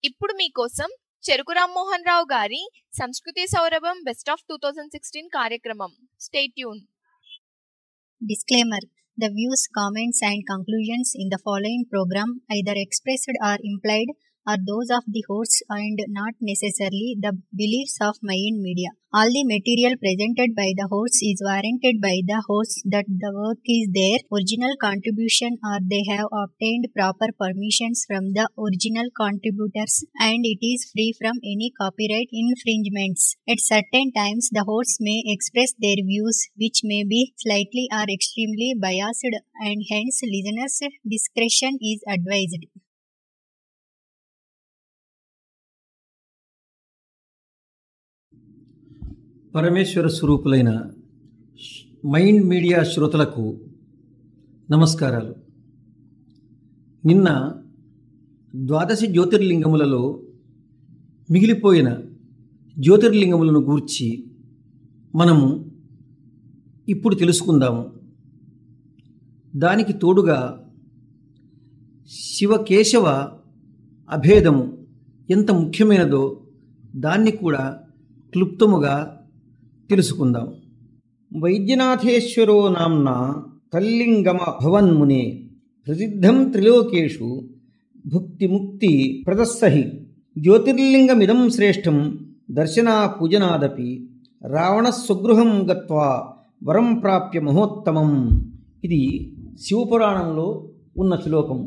ఇప్పుడు మీకోసం చెరుకు రామ్మోహన్ రావు గారి సంస్కృతి సౌరభం best of two thousand sixteen కార్యక్రమం stay tuned Disclaimer The views, comments, and conclusions in the following program, either expressed or implied, are those of the hosts and not necessarily the beliefs of Mayan Media. All the material presented by the hosts is warranted by the hosts that the work is their original contribution or they have obtained proper permissions from the original contributors and it is free from any copyright infringements. At certain times, the hosts may express their views which may be slightly or extremely biased and hence listeners' discretion is advised. పరమేశ్వర స్వరూపులైన Mind Media శ్రోతలకు నమస్కారాలు నిన్న ద్వాదశి జ్యోతిర్లింగములలో మిగిలిపోయిన జ్యోతిర్లింగములను గూర్చి మనము ఇప్పుడు తెలుసుకుందాము దానికి తోడుగా శివకేశవ అభేదము ఎంత ముఖ్యమైనదో దాన్ని కూడా క్లుప్తముగా తెలుసుకుందాం వైద్యనాథేశ్వరో నామ్న తల్లింగమ భవన్మునే ప్రసిద్ధం త్రిలోకేషు భుక్తి ముక్తి ప్రదస్సహి జ్యోతిర్లింగమిదం శ్రేష్టం దర్శనా పూజనాదపి రావణ స్వగృహం గత్వా వరం ప్రాప్య మహోత్తమం ఇది శివపురాణంలో ఉన్న శ్లోకము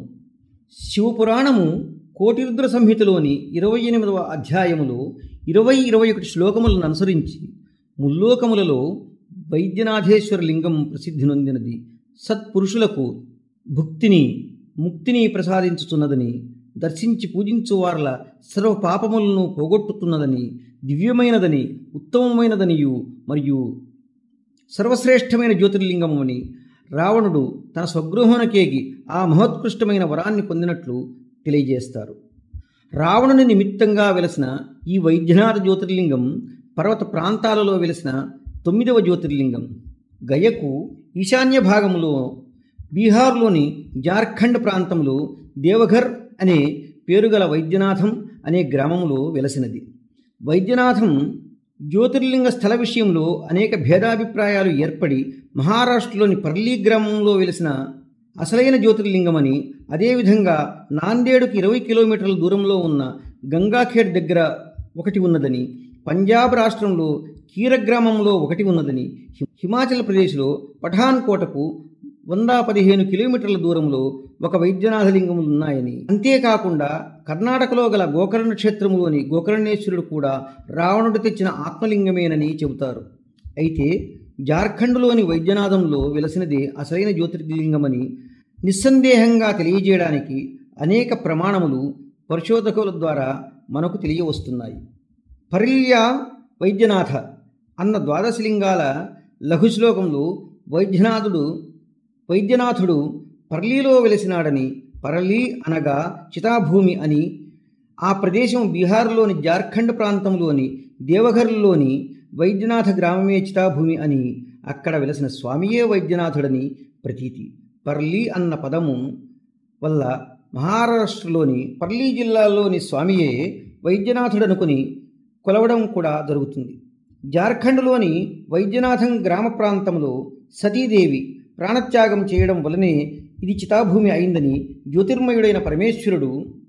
శివపురాణము కోటిరుద్ర సంహితలోని ఇరవై ఎనిమిదవ అధ్యాయములో ఇరవై ఇరవై ఒకటి శ్లోకములను అనుసరించి ముల్లోకములలో వైద్యనాథేశ్వర లింగం ప్రసిద్ధి నొందినది సత్పురుషులకు భుక్తిని ముక్తిని ప్రసాదించుతున్నదని దర్శించి పూజించు వారల సర్వ పాపములను పోగొట్టుతున్నదని దివ్యమైనదని ఉత్తమమైనదనియు మరియు సర్వశ్రేష్టమైన జ్యోతిర్లింగము అని రావణుడు తన స్వగృహమునకేగి ఆ మహోత్కృష్టమైన వరాన్ని పొందినట్లు తెలియజేస్తారు రావణుని నిమిత్తంగా వెలసిన ఈ వైద్యనాథ జ్యోతిర్లింగం పర్వత ప్రాంతాలలో వెలిసిన తొమ్మిదవ జ్యోతిర్లింగం గయకు ఈశాన్య భాగంలో బీహార్లోని జార్ఖండ్ ప్రాంతంలో దేవఘర్ అనే పేరుగల వైద్యనాథం అనే గ్రామంలో వెలసినది వైద్యనాథం జ్యోతిర్లింగ స్థల విషయంలో అనేక భేదాభిప్రాయాలు ఏర్పడి మహారాష్ట్రలోని పర్లీ గ్రామంలో వెలిసిన అసలైన జ్యోతిర్లింగమని అదేవిధంగా నాందేడుకి ఇరవై కిలోమీటర్ల దూరంలో ఉన్న గంగాఖేడ్ దగ్గర ఒకటి ఉన్నదని పంజాబ్ రాష్ట్రంలో కీర గ్రామంలో ఒకటి ఉన్నదని హిమాచల్ ప్రదేశ్లో పఠాన్ కోటకు వంద పదిహేను కిలోమీటర్ల దూరంలో ఒక వైద్యనాథలింగములు ఉన్నాయని అంతేకాకుండా కర్ణాటకలో గల గోకర్ణ క్షేత్రములోని గోకర్ణేశ్వరుడు కూడా రావణుడు తెచ్చిన ఆత్మలింగమేనని చెబుతారు అయితే జార్ఖండ్లోని వైద్యనాథంలో వెలసినదే అసలైన జ్యోతిర్లింగమని నిస్సందేహంగా తెలియజేయడానికి అనేక ప్రమాణములు పరిశోధకుల ద్వారా మనకు తెలియవస్తున్నాయి పరిల్య వైద్యనాథ అన్న ద్వాదశలింగాల లఘుశ్లోకంలో వైద్యనాథుడు వైద్యనాథుడు పర్లీలో వెలిసినాడని పరలీ అనగా చితాభూమి అని ఆ ప్రదేశం బీహార్లోని జార్ఖండ్ ప్రాంతంలోని దేవఘర్లోని వైద్యనాథ గ్రామమే చితాభూమి అని అక్కడ వెలసిన స్వామియే వైద్యనాథుడని ప్రతీతి పర్లీ అన్న పదము వల్ల మహారాష్ట్రలోని పర్లీ జిల్లాలోని స్వామియే వైద్యనాథుడనుకుని కొలవడం కూడా జరుగుతుంది జార్ఖండ్లోని వైద్యనాథం గ్రామ ప్రాంతంలో సతీదేవి ప్రాణత్యాగం చేయడం వలనే ఇది చితాభూమి అయిందని జ్యోతిర్మయుడైన పరమేశ్వరుడు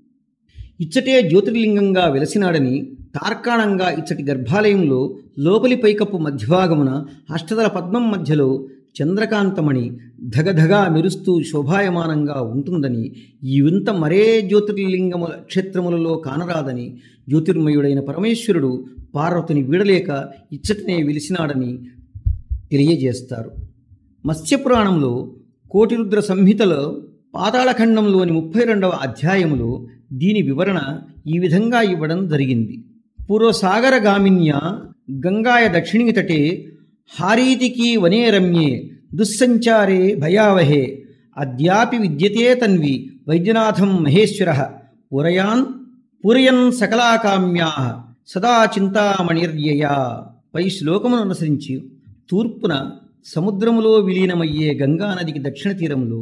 ఇచ్చటే జ్యోతిర్లింగంగా వెలసినాడని తార్కాణంగా ఇచ్చటి గర్భాలయంలో లోపలి పైకప్పు మధ్యభాగమున అష్టదల పద్మం మధ్యలో చంద్రకాంతమణి ధగధగా మెరుస్తూ శోభాయమానంగా ఉంటుందని ఈ వింత మరే జ్యోతిర్లింగముల క్షేత్రములలో కానరాదని జ్యోతిర్మయుడైన పరమేశ్వరుడు పార్వతిని వీడలేక ఇచ్చటనే వెలిసినాడని తెలియజేస్తారు మత్స్యపురాణంలో కోటిరుద్ర సంహితలో పాతాళఖండంలోని ముప్పై రెండవ అధ్యాయములో దీని వివరణ ఈ విధంగా ఇవ్వడం జరిగింది పూర్వసాగరగామిన్య గంగాయ దక్షిణీ తటే హారీతికి వనే రమ్యే దుస్సంచారే భయావహే అద్యాపి విద్యతే తన్వి వైద్యనాథం మహేశ్వర పురయాన్ పూరయన్ సకలాకామ్యా సదా చింతామణిర్యయా పై శ్లోకమును అనుసరించి తూర్పున సముద్రములో విలీనమయ్యే గంగానదికి దక్షిణ తీరంలో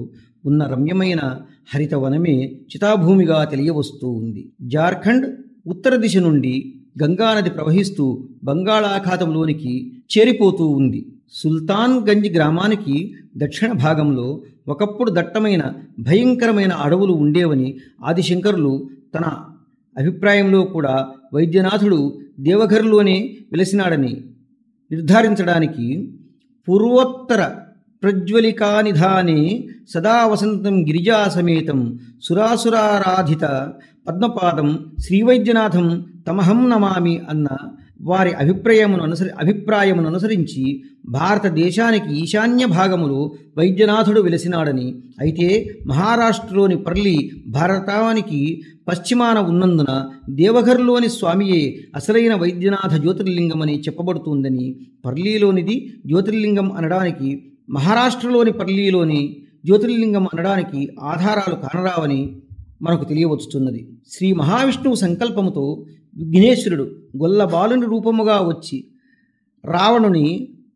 ఉన్న రమ్యమైన హరితవనమే చితాభూమిగా తెలియవస్తూ ఉంది జార్ఖండ్ ఉత్తర దిశ నుండి గంగానది ప్రవహిస్తూ బంగాళాఖాతంలోనికి చేరిపోతూ ఉంది సుల్తాన్ గంజ్ గ్రామానికి దక్షిణ భాగంలో ఒకప్పుడు దట్టమైన భయంకరమైన అడవులు ఉండేవని ఆదిశంకరులు తన అభిప్రాయంలో కూడా వైద్యనాథుడు దేవఘర్లోనే వెలసినాడని నిర్ధారించడానికి పూర్వోత్తర ప్రజ్వలికానిధానే సదా వసంతం గిరిజాసమేతం సురాసురారాధిత పద్మపాదం శ్రీవైద్యనాథం తమహం నమామి అన్న వారి అభిప్రాయమును అనుసరి అభిప్రాయమును అనుసరించి భారతదేశానికి ఈశాన్య భాగములో వైద్యనాథుడు వెలిసినాడని అయితే మహారాష్ట్రలోని పర్లి భారతానికి పశ్చిమాన ఉన్నందున దేవఘర్లోని స్వామియే అసలైన వైద్యనాథ జ్యోతిర్లింగమని చెప్పబడుతుందని పర్లీలోనిది జ్యోతిర్లింగం అనడానికి మహారాష్ట్రలోని పర్లీలోని జ్యోతిర్లింగం అనడానికి ఆధారాలు కానరావని మనకు తెలియవచ్చుతున్నది శ్రీ మహావిష్ణువు సంకల్పముతో విఘ్నేశ్వరుడు గొల్లబాలుని రూపముగా వచ్చి రావణుని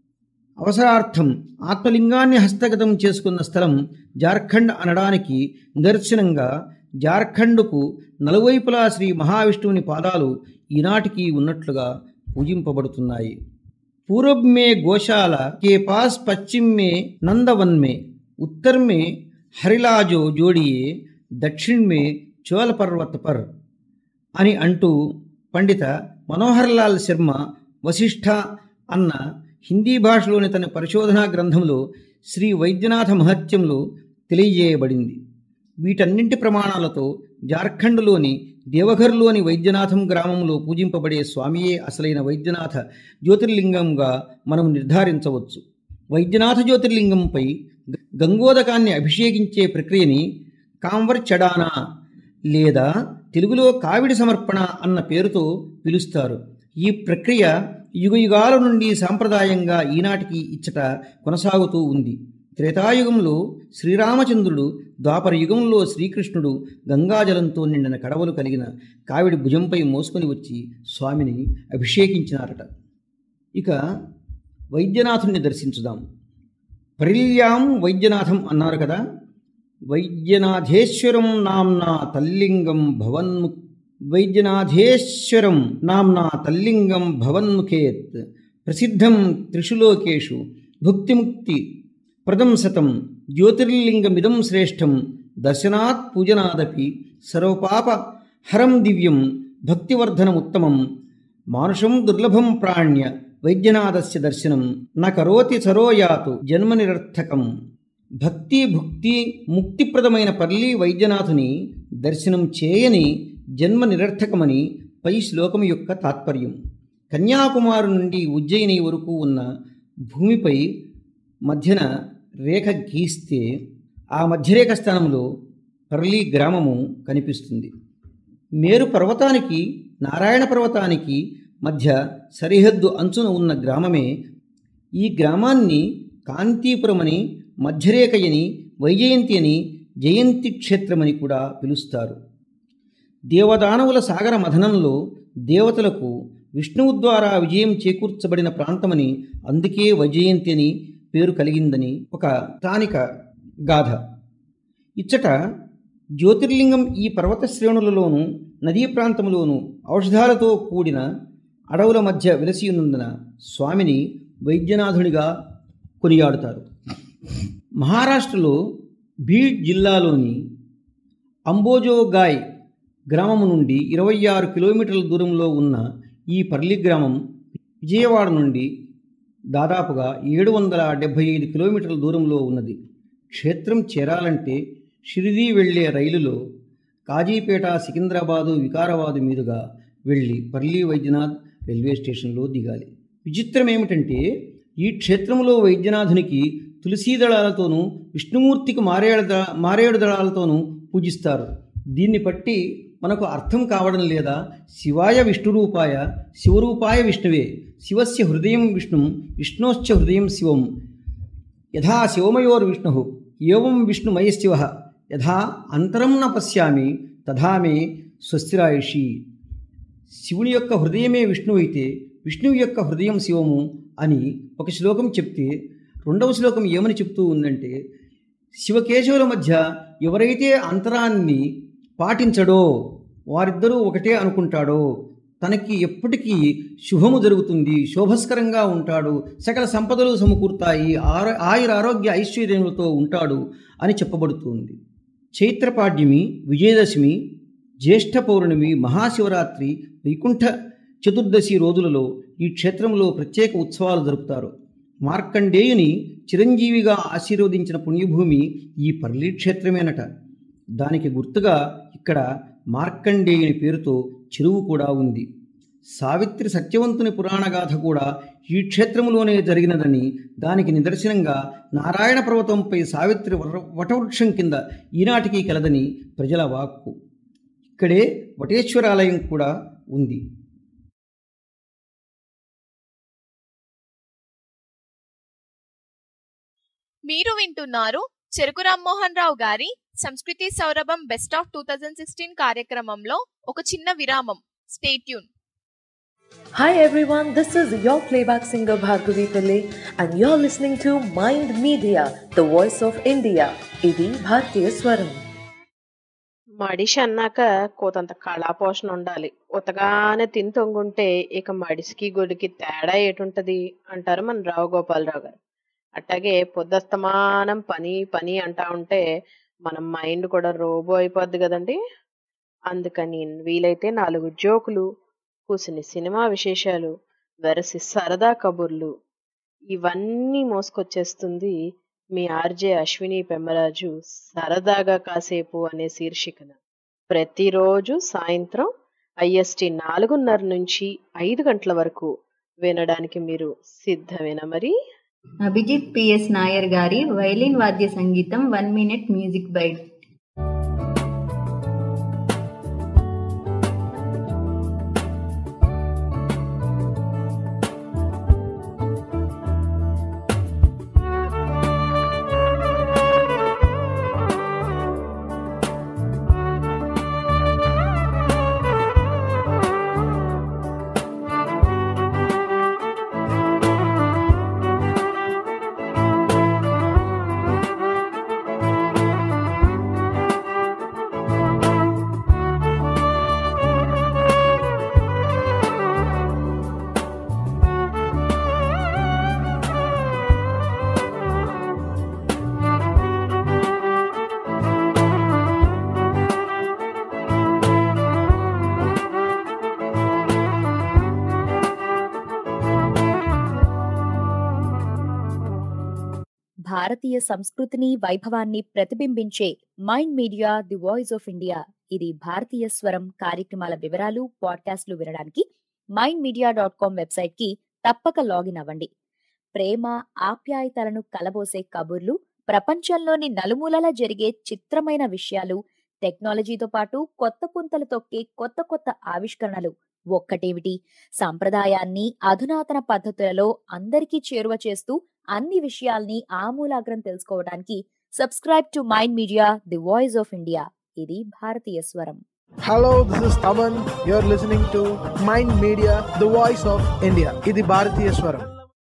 అవసరార్థం ఆత్మలింగాన్ని హస్తగతం చేసుకున్న స్థలం జార్ఖండ్ అనడానికి నిదర్శనంగా జార్ఖండ్కు నలువైపులా శ్రీ మహావిష్ణువుని పాదాలు ఈనాటికి ఉన్నట్లుగా పూజింపబడుతున్నాయి पूर्व में गौशाला के पास पश्चिम में नंदवन में उत्तर में हरिलाजो जोड़िए दक्षिण में चोल पर्वत पर అని అంటూ పండిత మనోహర్లాల్ శర్మ వశిష్ఠ అన్న హిందీ భాషలోని తన పరిశోధనా గ్రంథంలో శ్రీ వైద్యనాథ మహత్యంలో తెలియజేయబడింది వీటన్నింటి ప్రమాణాలతో జార్ఖండ్లోని దేవఘర్లోని వైద్యనాథం గ్రామంలో పూజింపబడే స్వామియే అసలైన వైద్యనాథ జ్యోతిర్లింగంగా మనం నిర్ధారించవచ్చు వైద్యనాథ జ్యోతిర్లింగంపై గంగోదకాన్ని అభిషేకించే ప్రక్రియని కాంవర్ చడానా లేదా తెలుగులో కావిడి సమర్పణ అన్న పేరుతో పిలుస్తారు ఈ ప్రక్రియ యుగయుగాల నుండి సాంప్రదాయంగా ఈనాటికి ఇచ్చట కొనసాగుతూ ఉంది త్రేతాయుగంలో శ్రీరామచంద్రుడు ద్వాపర యుగంలో శ్రీకృష్ణుడు గంగాజలంతో నిండిన కడవలు కలిగిన కావిడి భుజంపై మోసుకొని వచ్చి స్వామిని అభిషేకించినారట ఇక వైద్యనాథుణ్ణి దర్శించుదాం పరిల్యాం వైద్యనాథం అన్నారు కదా వైద్యనాథేశ్వరం నామ్నా తల్లింగం భవన్ము వైద్యనాథేశ్వరం నామ్నా తల్లింగం భవన్ముఖేత్ ప్రసిద్ధం త్రిషులోకేషు భుక్తిముక్తి ప్రదం శతం జ్యోతిర్లింగమిదం శ్రేష్టం దర్శనాత్ పూజనాదపి సర్వపాప హరం దివ్యం భక్తివర్ధనముత్తమం మానుషం దుర్లభం ప్రాణ్య వైద్యనాథస్య దర్శనం న కరోతి సరోయాతు జన్మ నిరర్థకం భక్తి భుక్తి ముక్తిప్రదమైన పల్లి వైద్యనాథుని దర్శనం చేయని జన్మ నిరర్థకమని పై శ్లోకం యొక్క తాత్పర్యం కన్యాకుమారి నుండి ఉజ్జయిని వరకు ఉన్న భూమిపై మధ్యన రేఖ గీస్తే ఆ మధ్యరేఖ స్థానంలో పర్లి గ్రామము కనిపిస్తుంది మేరు పర్వతానికి నారాయణ పర్వతానికి మధ్య సరిహద్దు అంచున ఉన్న గ్రామమే ఈ గ్రామాన్ని కాంతీపురమని మధ్యరేఖయని వైజయంతి అని జయంతి క్షేత్రమని కూడా పిలుస్తారు దేవదానవుల సాగర మథనంలో దేవతలకు విష్ణువు ద్వారా విజయం చేకూర్చబడిన ప్రాంతమని అందుకే వైజయంతి అని పేరు కలిగిందని ఒక స్థానిక గాథ ఇచ్చట జ్యోతిర్లింగం ఈ పర్వత శ్రేణులలోనూ నదీ ప్రాంతంలోనూ ఔషధాలతో కూడిన అడవుల మధ్య వెలసియున్నందున స్వామిని వైద్యనాథునిగా కొనియాడుతారు మహారాష్ట్రలో బీడ్ జిల్లాలోని అంబోజోగాయ్ గ్రామం నుండి ఇరవై ఆరు కిలోమీటర్ల దూరంలో ఉన్న ఈ పర్లి గ్రామం విజయవాడ నుండి దాదాపుగా ఏడు వందల డెబ్భై ఐదు కిలోమీటర్ల దూరంలో ఉన్నది క్షేత్రం చేరాలంటే షిరిడీ వెళ్ళే రైలులో కాజీపేట సికింద్రాబాదు వికారాబాదు మీదుగా వెళ్ళి పర్లి వైద్యనాథ్ రైల్వే స్టేషన్లో దిగాలి విచిత్రం ఏమిటంటే ఈ క్షేత్రంలో వైద్యనాథునికి తులసీ దళాలతోనూ విష్ణుమూర్తికి మారేడు దళ మారేడు దళాలతోనూ పూజిస్తారు దీన్ని బట్టి మనకు అర్థం కావడం లేదా శివాయ విష్ణురూపాయ శివరూపాయ విష్ణువే శివస్య హృదయం విష్ణుం విష్ణోశ్చ హృదయం శివం యథా శివమయోర్విష్ణు ఏవం విష్ణుమయశివ యథా అంతరం న పశ్యామి తథా మే స్వస్తిరాయుషి శివుని యొక్క హృదయమే విష్ణువు అయితే విష్ణువు యొక్క హృదయం శివము అని ఒక శ్లోకం చెప్తే రెండవ శ్లోకం ఏమని చెప్తూ ఉందంటే శివకేశవుల మధ్య ఎవరైతే అంతరాన్ని పాటించడో వారిద్దరూ ఒకటే అనుకుంటాడో తనకి ఎప్పటికీ శుభము జరుగుతుంది శోభస్కరంగా ఉంటాడు సకల సంపదలు సమకూరుతాయి ఆర ఆయుర ఆరోగ్య ఐశ్వర్యములతో ఉంటాడు అని చెప్పబడుతుంది చైత్రపాడ్యమి విజయదశమి జ్యేష్ఠ పౌర్ణమి మహాశివరాత్రి వైకుంఠ చతుర్దశి రోజులలో ఈ క్షేత్రంలో ప్రత్యేక ఉత్సవాలు జరుపుతారు మార్కండేయుని చిరంజీవిగా ఆశీర్వదించిన పుణ్యభూమి ఈ పర్లి క్షేత్రమేనట దానికి గుర్తుగా ఇక్కడ మార్కండేయుని పేరుతో చెరువు కూడా ఉంది సావిత్రి సత్యవంతుని పురాణగాథ కూడా ఈ క్షేత్రములోనే జరిగినదని దానికి నిదర్శనంగా నారాయణ పర్వతంపై సావిత్రి వర- వటవృక్షం కింద ఈనాటికి కలదని ప్రజల వాక్కు ఇక్కడే వటేశ్వరాలయం కూడా ఉంది మీరు వింటున్నారు చెరుకు రామ్మోహన్ రావు గారి సంస్కృతి సౌరభం best of two thousand sixteen కార్యక్రమంలో ఒక చిన్న విరామం stay tuned Hi everyone, this is your playback singer Bhargavi Pillai and you're listening to Mind Media, the voice of India. ఇది భారతీయ స్వరం మడిషి అన్నాక కోతంత కళాపోషణ ఉండాలి ఉతగానే తిని తొంగుంటే ఇక మడిసికి గుడికి తేడా ఏటుంటది అంటారు మన రావు గోపాలరావు గారు అట్టాగే పొద్దస్తమానం పని పని అంటా ఉంటే మన మైండ్ కూడా రోబో అయిపోద్ది కదండి అందుకని వీలైతే నాలుగు జోకులు కూసిని సినిమా విశేషాలు వెరసి సరదా కబుర్లు ఇవన్నీ మోసుకొచ్చేస్తుంది మీ ఆర్జే అశ్విని పెమ్మరాజు సరదాగా కాసేపు అనే శీర్షికన ప్రతిరోజు సాయంత్రం ఐఎస్టి నాలుగున్నర నుంచి ఐదు గంటల వరకు వినడానికి మీరు సిద్ధమేనా మరి అభిజిత్ పిఎస్ నాయర్ గారి వైలిన్ వాద్య సంగీతం వన్ మినిట్ మ్యూజిక్ బైట్ భారతీయ సంస్కృతిని వైభవాన్ని ప్రతిబింబించే Mind Media the voice of India ఇది భారతీయ స్వరం కార్యక్రమాల వివరాలు పాడ్కాస్ట్లు వినడానికి Mind Media dot com website కి తప్పక లాగిన్ అవ్వండి ప్రేమ ఆప్యాయతలను కలబోసే కబుర్లు ప్రపంచంలోని నలుమూలలా జరిగే చిత్రమైన విషయాలు టెక్నాలజీతో పాటు కొత్త పుంతలు తొక్కే కొత్త కొత్త ఆవిష్కరణలు ఒక్కటేమిటి సంప్రదాయాన్ని అధునాతన పద్ధతులలో అందరికీ చేరువ చేస్తూ అన్ని విషయాల్ని ఆమూలాగ్రం తెలుసుకోవడానికి subscribe to Mind Media the voice of India ఇది భారతీయ స్వరం Hello, this is Taman. You're listening to Mind Media, the voice of India. ఇది భారతీయ స్వరం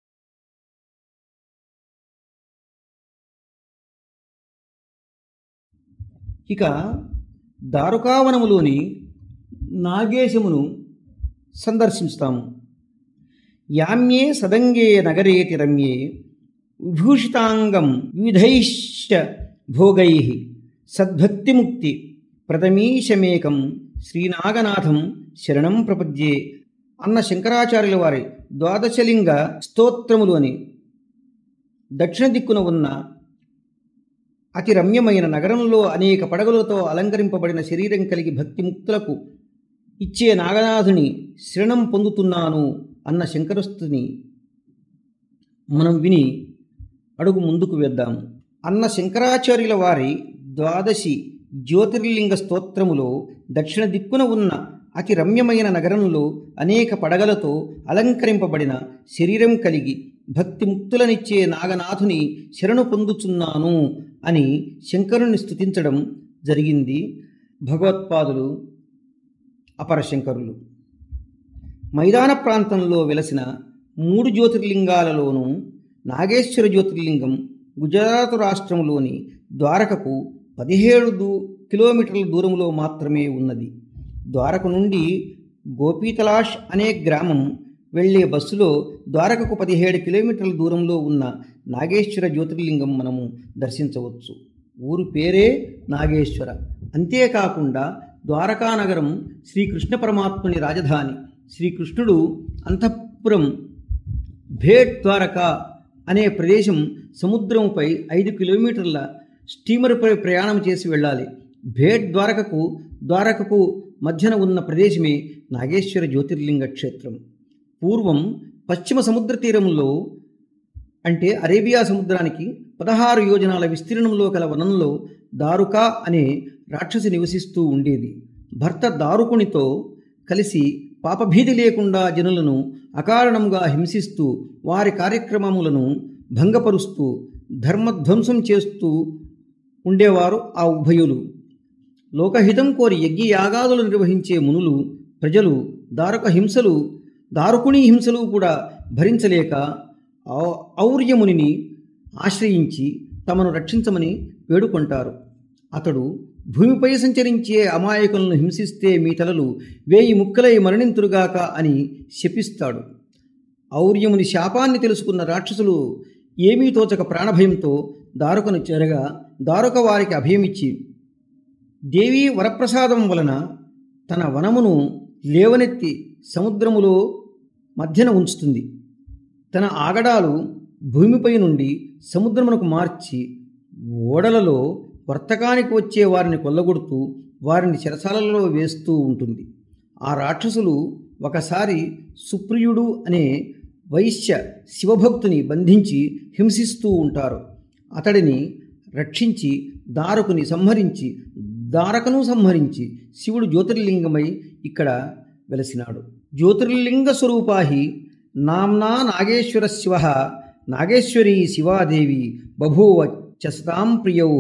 ఇక దారుకావనములోని నాగేశమును సందర్శిస్తాము యామ్యే సదంగే నగరేతి రమ్యే విభూషితాంగం వివిధైశ్చ భోగై సద్భక్తిముక్తి ప్రథమీశమేకం శ్రీనాగనాథం శరణం ప్రపద్యే అన్న శంకరాచార్యుల వారి ద్వాదశలింగ స్తోత్రములోని దక్షిణ దిక్కున ఉన్న అతి రమ్యమైన నగరంలో అనేక పడగలతో అలంకరింపబడిన శరీరం కలిగి భక్తిముక్తులకు ఇచ్చే నాగనాథుని శరణం పొందుతున్నాను అన్న శంకరస్తుని మనం విని అడుగు ముందుకు వేద్దాం అన్న శంకరాచార్యుల వారి ద్వాదశి జ్యోతిర్లింగ స్తోత్రములో దక్షిణ దిక్కున ఉన్న అతి రమ్యమైన నగరంలో అనేక పడగలతో అలంకరింపబడిన శరీరం కలిగి భక్తిముక్తులనిచ్చే నాగనాథుని శరణు పొందుచున్నాను అని శంకరుని స్తుతించడం జరిగింది భగవత్పాదులు అపరశంకరులు మైదాన ప్రాంతంలో వెలసిన మూడు జ్యోతిర్లింగాలలోనూ నాగేశ్వర జ్యోతిర్లింగం గుజరాత్ రాష్ట్రంలోని ద్వారకకు పదిహేడు దూ కిలోమీటర్ల దూరంలో మాత్రమే ఉన్నది ద్వారక నుండి గోపీతలాష్ అనే గ్రామం వెళ్ళే బస్సులో ద్వారకకు పదిహేడు కిలోమీటర్ల దూరంలో ఉన్న నాగేశ్వర జ్యోతిర్లింగం మనము దర్శించవచ్చు ఊరు పేరే నాగేశ్వర అంతేకాకుండా ద్వారకా నగరం శ్రీకృష్ణ పరమాత్ముని రాజధాని శ్రీకృష్ణుడు అంతఃపురం భేట్ ద్వారక అనే ప్రదేశం సముద్రంపై ఐదు కిలోమీటర్ల స్టీమర్పై ప్రయాణం చేసి వెళ్ళాలి భేట్ ద్వారకకు ద్వారకకు మధ్యన ఉన్న ప్రదేశమే నాగేశ్వర జ్యోతిర్లింగ క్షేత్రం పూర్వం పశ్చిమ సముద్ర తీరంలో అంటే అరేబియా సముద్రానికి పదహారు యోజనాల విస్తీర్ణంలో కల వనంలో దారుకా అనే రాక్షసి నివసిస్తూ ఉండేది భర్త దారుకునితో కలిసి పాపభీతి లేకుండా జనులను అకారణంగా హింసిస్తూ వారి కార్యక్రమములను భంగపరుస్తూ ధర్మధ్వంసం చేస్తూ ఉండేవారు ఆ ఉభయులు లోకహితం కోరి యజ్ఞయాగాదులు నిర్వహించే మునులు ప్రజలు దారుక హింసలు దారుకుని హింసలు కూడా భరించలేక ఔ- ఔర్యమునిని ఆశ్రయించి తమను రక్షించమని వేడుకుంటారు అతడు భూమిపై సంచరించే అమాయకులను హింసిస్తే మీ తలలు వేయి ముక్కలై మరణింతురుగాక అని శపిస్తాడు ఔర్యముని శాపాన్ని తెలుసుకున్న రాక్షసులు ఏమీ తోచక ప్రాణభయంతో దారుకను చేరగా దారుక వారికి అభయమిచ్చి దేవీ వరప్రసాదం వలన తన వనమును లేవనెత్తి సముద్రములో మధ్యన ఉంచుతుంది తన ఆగడాలు భూమిపై నుండి సముద్రమునకు మార్చి ఓడలలో వర్తకానికి వచ్చే వారిని కొల్లగొడుతూ వారిని చెరసాలలో వేస్తూ ఉంటుంది ఆ రాక్షసులు ఒకసారి సుప్రియుడు అనే వైశ్య శివభక్తుని బంధించి హింసిస్తూ ఉంటారు అతడిని రక్షించి దారకుని సంహరించి దారకను సంహరించి శివుడు జ్యోతిర్లింగమై ఇక్కడ వెలసినాడు జ్యోతిర్లింగ స్వరూపాహి నామ్నా నాగేశ్వర శివ నాగేశ్వరీ శివాదేవి బభూవ చసతాం ప్రియౌ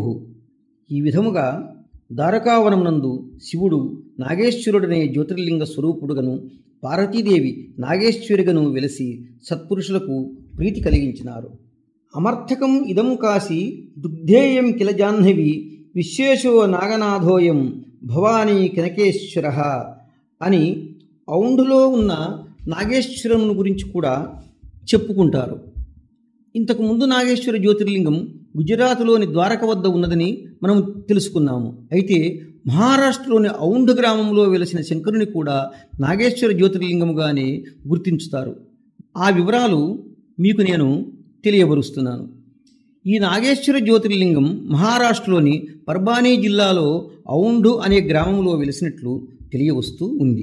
ఈ విధముగా ద్వారకావనమునందు శివుడు నాగేశ్వరుడనే జ్యోతిర్లింగ స్వరూపుడుగను పార్వతీదేవి నాగేశ్వరిగను వెలసి సత్పురుషులకు ప్రీతి కలిగించినారు అమర్థకం ఇదం కాశీ దుగ్ధేయం కిల జాహ్నవి విశ్వేశో నాగనాథోయం భవానీ కనకేశ్వర అని ఔంఢులో ఉన్న నాగేశ్వరమును గురించి కూడా చెప్పుకుంటారు ఇంతకు ముందు నాగేశ్వర జ్యోతిర్లింగం గుజరాత్లోని ద్వారక వద్ద ఉన్నదని మనం తెలుసుకున్నాము అయితే మహారాష్ట్రలోని ఔంఢ గ్రామంలో వెలసిన శంకరుని కూడా నాగేశ్వర జ్యోతిర్లింగముగానే గుర్తించుతారు ఆ వివరాలు మీకు నేను తెలియబరుస్తున్నాను ఈ నాగేశ్వర జ్యోతిర్లింగం మహారాష్ట్రలోని పర్బానీ జిల్లాలో ఔంఢు అనే గ్రామంలో వెలిసినట్లు తెలియవస్తూ ఉంది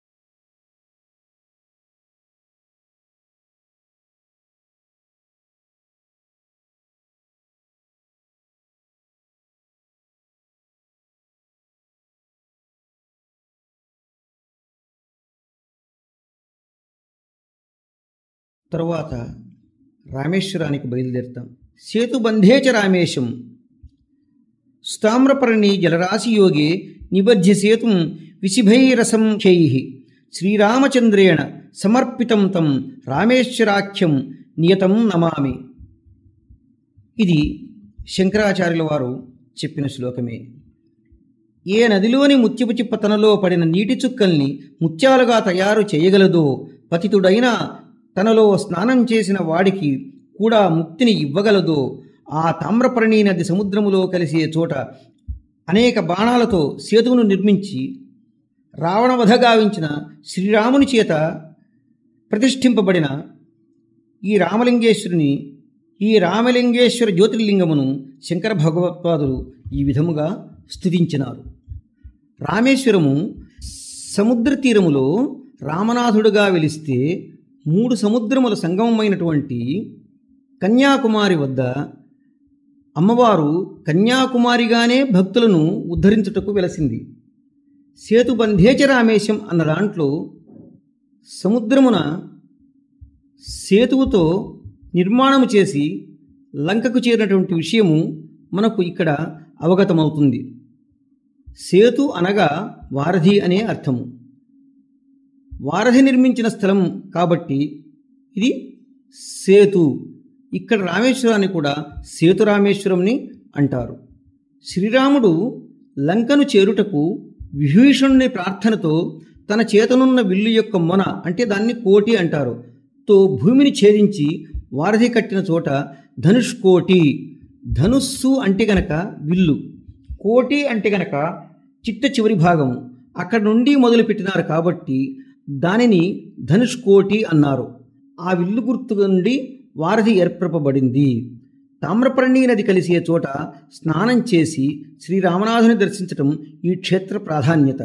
తరువాత రామేశ్వరానికి బయలుదేరుతాం సేతుబంధేచ రామేశం స్తామ్రపర్ణి జలరాశి యోగే నిబధ్య సేతుం విశిభైరసం చై శ్రీరామచంద్రేణ సమర్పితం తం రామేశ్వరాఖ్యం నియతం నమామి ఇది శంకరాచార్యుల వారు చెప్పిన శ్లోకమే ఏ నదిలోని ముత్యపు చిప్ప తనలో పడిన నీటి చుక్కల్ని ముత్యాలుగా తయారు చేయగలదో పతితుడైన తనలో స్నానం చేసిన వాడికి కూడా ముక్తిని ఇవ్వగలదో ఆ తామ్రపర్ణి నది సముద్రములో కలిసే చోట అనేక బాణాలతో సేతువును నిర్మించి రావణవధ గావించిన శ్రీరాముని చేత ప్రతిష్ఠింపబడిన ఈ రామలింగేశ్వరుని ఈ రామలింగేశ్వర జ్యోతిర్లింగమును శంకర భగవత్పాదులు ఈ విధముగా స్థుతించినారు రామేశ్వరము సముద్ర తీరములో రామనాథుడుగా వెలిస్తే మూడు సముద్రముల సంగమమైనటువంటి కన్యాకుమారి వద్ద అమ్మవారు కన్యాకుమారిగానే భక్తులను ఉద్ధరించుటకు వెలసింది సేతుబంధేచ రామేశం అన్న దాంట్లో సముద్రమున సేతువుతో నిర్మాణము చేసి లంకకు చేరినటువంటి విషయము మనకు ఇక్కడ అవగతమవుతుంది సేతు అనగా వారధి అనే అర్థము వారధి నిర్మించిన స్థలం కాబట్టి ఇది సేతు ఇక్కడ రామేశ్వరాన్ని కూడా సేతు రామేశ్వరంని అంటారు శ్రీరాముడు లంకను చేరుటకు విభీషణుని ప్రార్థనతో తన చేతనున్న విల్లు యొక్క మొన అంటే దాన్ని కోటి అంటారు తో భూమిని ఛేదించి వారధి కట్టిన చోట ధనుష్కోటి ధనుస్సు అంటే గనక విల్లు కోటి అంటే గనక చిట్ట చివరి భాగము అక్కడ నుండి మొదలుపెట్టినారు కాబట్టి దానిని ధనుష్కోటి అన్నారు ఆ విల్లు గుర్తు నుండి వారధి ఏర్పరపబడింది తామ్రపర్ణి నది కలిసే చోట స్నానం చేసి శ్రీరామనాథుని దర్శించటం ఈ క్షేత్ర ప్రాధాన్యత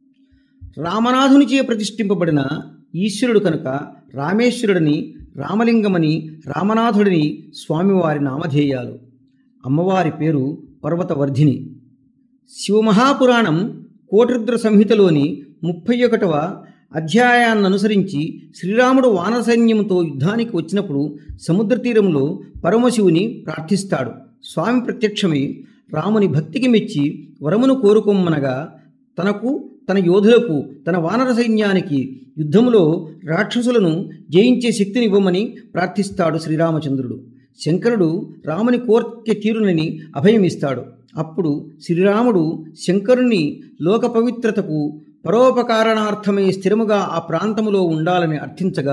రామనాథునిచే ప్రతిష్ఠింపబడిన ఈశ్వరుడు కనుక రామేశ్వరుడిని రామలింగమని రామనాథుడిని స్వామివారి నామధేయాలు అమ్మవారి పేరు పర్వతవర్ధిని శివమహాపురాణం కోటిరుద్ర సంహితలోని ముప్పై ఒకటవ అధ్యాయాన్ని అనుసరించి శ్రీరాముడు వానర సైన్యంతో యుద్ధానికి వచ్చినప్పుడు సముద్ర తీరంలో పరమశివుని ప్రార్థిస్తాడు స్వామి ప్రత్యక్షమై రాముని భక్తికి మెచ్చి వరమును కోరుకొమ్మనగా తనకు తన యోధులకు తన వానర సైన్యానికి యుద్ధములో రాక్షసులను జయించే శక్తినివ్వమని ప్రార్థిస్తాడు శ్రీరామచంద్రుడు శంకరుడు రాముని కోర్కె తీరునని అభయమిస్తాడు అప్పుడు శ్రీరాముడు శంకరుని లోక పవిత్రతకు పరోపకారణార్థమై స్థిరముగా ఆ ప్రాంతములో ఉండాలని అర్థించగా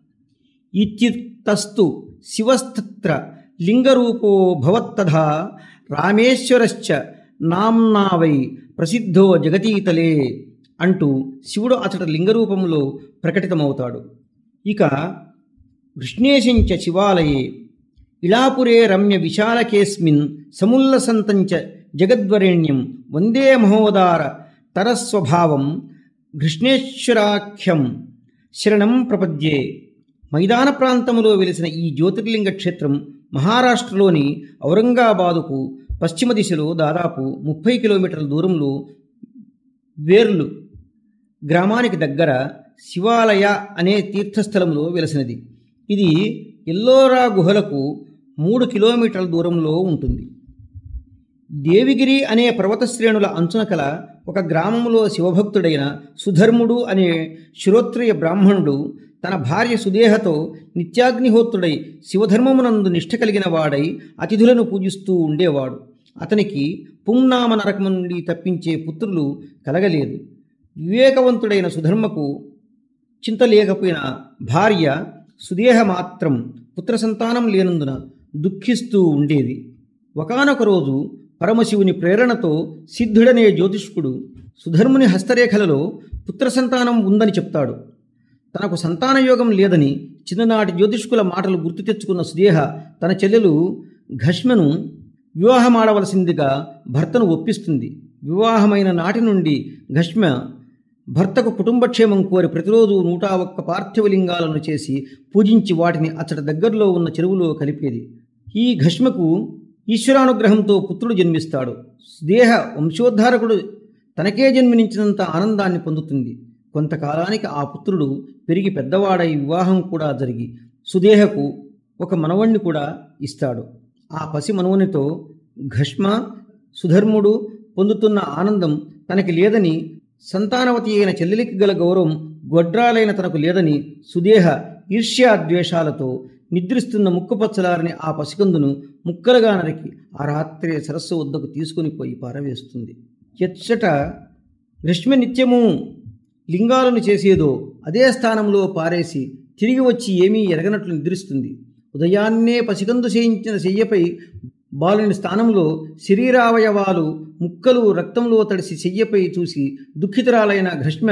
ఇత్యుక్తస్తు శివస్తత్ర లింగరూపో భవత్తథా రామేశ్వరశ్చ నామ్నావై ప్రసిద్ధో జగతీతలే అంటూ శివుడు అతడ లింగరూపంలో ప్రకటితమవుతాడు ఇక కృష్ణేశంచ శివాలయే ఇళాపురే రమ్య విశాలకేస్మిన్ సముల్లసంతంచ జగద్వరేణ్యం వందే మహోదార తరస్వభావం కృష్ణేశ్వరాఖ్యం శరణం ప్రపద్యే మైదాన ప్రాంతంలో వెలిసిన ఈ జ్యోతిర్లింగ క్షేత్రం మహారాష్ట్రలోని ఔరంగాబాదుకు పశ్చిమ దిశలో దాదాపు ముప్పై కిలోమీటర్ల దూరంలో వేర్లు గ్రామానికి దగ్గర శివాలయ అనే తీర్థస్థలంలో వెలసినది ఇది ఎల్లోరా గుహలకు మూడు కిలోమీటర్ల దూరంలో ఉంటుంది దేవిగిరి అనే పర్వత శ్రేణుల అంచున కల ఒక గ్రామంలో శివభక్తుడైన సుధర్ముడు అనే శ్రోత్రియ బ్రాహ్మణుడు తన భార్య సుదేహతో నిత్యాగ్నిహోత్రుడై శివధర్మమునందు నిష్ట కలిగిన వాడై అతిథులను పూజిస్తూ ఉండేవాడు అతనికి పుంనామ నరకము నుండి తప్పించే పుత్రులు కలగలేదు వివేకవంతుడైన సుధర్మకు చింత లేకపోయిన భార్య సుదేహ మాత్రం పుత్ర సంతానం లేనందున దుఃఖిస్తూ ఉండేది ఒకనొక రోజు పరమశివుని ప్రేరణతో సిద్ధుడనే జ్యోతిష్కుడు సుధర్ముని హస్తరేఖలలో పుత్ర సంతానం ఉందని చెప్తాడు తనకు సంతానయోగం లేదని చిన్ననాటి జ్యోతిష్కుల మాటలు గుర్తు తెచ్చుకున్న సుదేహ తన చెల్లెలు ఘష్మను వివాహమాడవలసిందిగా భర్తను ఒప్పిస్తుంది వివాహమైన నాటి నుండి ఘష్మ భర్తకు కుటుంబక్షేమం కోరి ప్రతిరోజు నూట ఒక్క పార్థివలింగాలను చేసి పూజించి వాటిని అచ్చట దగ్గరలో ఉన్న చెరువులో కలిపేది ఈ ఘష్మకు ఈశ్వరానుగ్రహంతో పుత్రుడు జన్మిస్తాడు దేహ వంశోద్ధారకుడు తనకే జన్మించినంత ఆనందాన్ని పొందుతుంది కొంతకాలానికి ఆ పుత్రుడు పెరిగి పెద్దవాడై వివాహం కూడా జరిగి సుదేహకు ఒక మనవణ్ణి కూడా ఇస్తాడు ఆ పసి మనవనితో ఘష్మ సుధర్ముడు పొందుతున్న ఆనందం తనకి లేదని సంతానవతి అయిన చెల్లెలికి గల గౌరవం గొడ్రాలైన తనకు లేదని సుదేహ ఈర్ష్యా ద్వేషాలతో నిద్రిస్తున్న ముక్కుపచ్చలారని ఆ పసికందును ముక్కలుగా నరికి ఆ రాత్రి సరస్సు వద్దకు తీసుకుని పోయి పారవేస్తుంది ఎచ్చట రశ్మి నిత్యము లింగాలను చేసేదో అదే స్థానంలో పారేసి తిరిగి వచ్చి ఏమీ ఎరగనట్లు నిద్రిస్తుంది ఉదయాన్నే పసికందు చేయించిన శయ్యపై బాలుని స్థానంలో శరీరావయవాలు ముక్కలు రక్తంలో తడిసి చెయ్యపై చూసి దుఃఖితురాలైన ఘష్మ